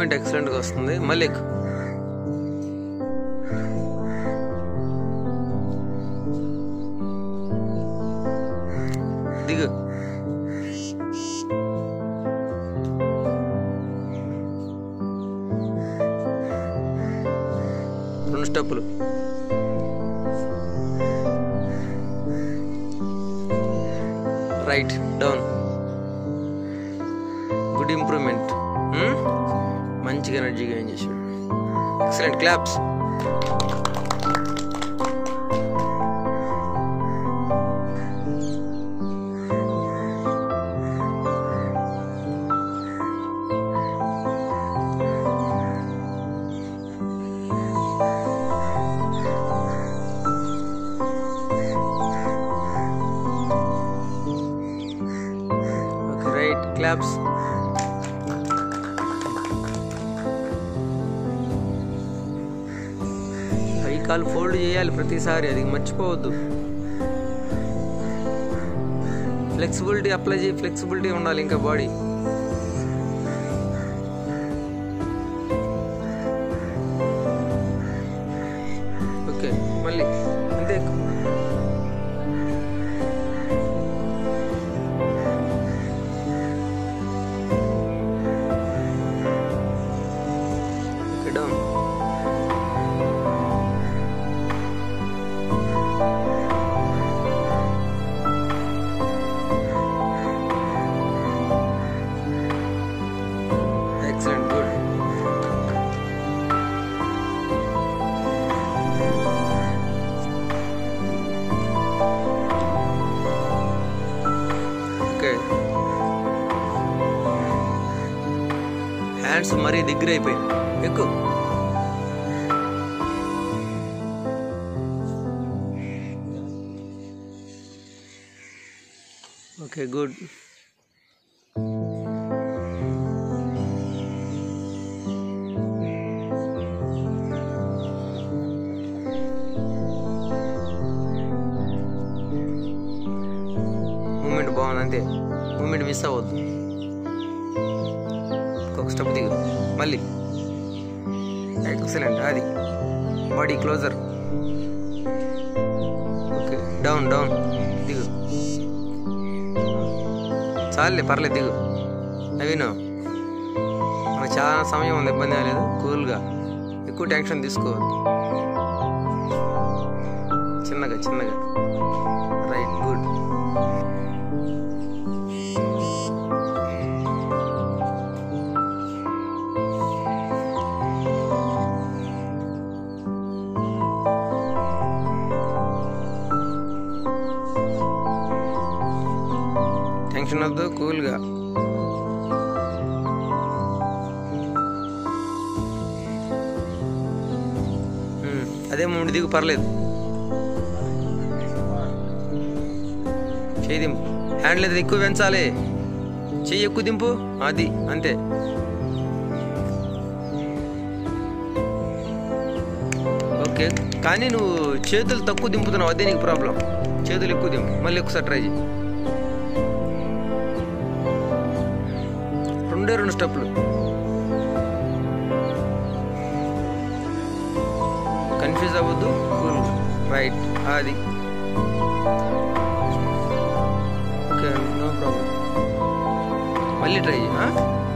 excellent ఎక్సలెంట్గా వస్తుంది మళ్ళీ ఎక్కు దిగు రెండు స్టెప్పులు రైట్ డౌన్ గుడ్ ఇంప్రూవ్మెంట్ మంచిగా ఎనర్జీ గెయిన్ చేసాడు excellent claps okay right claps పై కాలు ఫోల్డ్ చేయాలి ప్రతిసారి అది మర్చిపోవద్దు ఫ్లెక్సిబిలిటీ అప్లై చేయి ఫ్లెక్సిబిలిటీ ఉండాలి ఇంకా బాడీ ఓకే మళ్ళీ అంతే okay down excellent good okay hands మరీ దగ్గర అయిపోయింది ఎక్కువ ఓకే గుడ్ మూమెంట్ బాగుంది అంతే మూమెంట్ మిస్ అవ్వద్దు ఒక స్టెప్ దిగు మళ్ళీ ఎక్సలెంట్ అది body closer okay down down దిగు చాలే పర్లేదు దిగు నవీను మనకు చాలా సమయం ఉంది ఇబ్బంది ఏం లేదు కూల్గా ఎక్కువ టెన్షన్ తీసుకోవద్దు చిన్నగా చిన్నగా రైట్ గుడ్ టెన్షన్ వద్దు కూల్గా ఉమ్, అదే మూడు దిగు పర్లేదు చేయి దింపు హ్యాండ్ లేదు ఎక్కువ పెంచాలి చెయ్యి ఎక్కువ దింపు అది అంతే ఓకే కానీ నువ్వు చేతులు తక్కువ దింపుతున్నావు అదే నీకు ప్రాబ్లం చేతులు ఎక్కువ దింపు మళ్ళీ ఒకసారి ట్రై చేయి రెండే రెండు స్టెప్లు కన్ఫ్యూజ్ అవ్వద్దు కూల్ రైట్ అది ఓకే నో ప్రాబ్లం మళ్ళీ ట్రై చేయి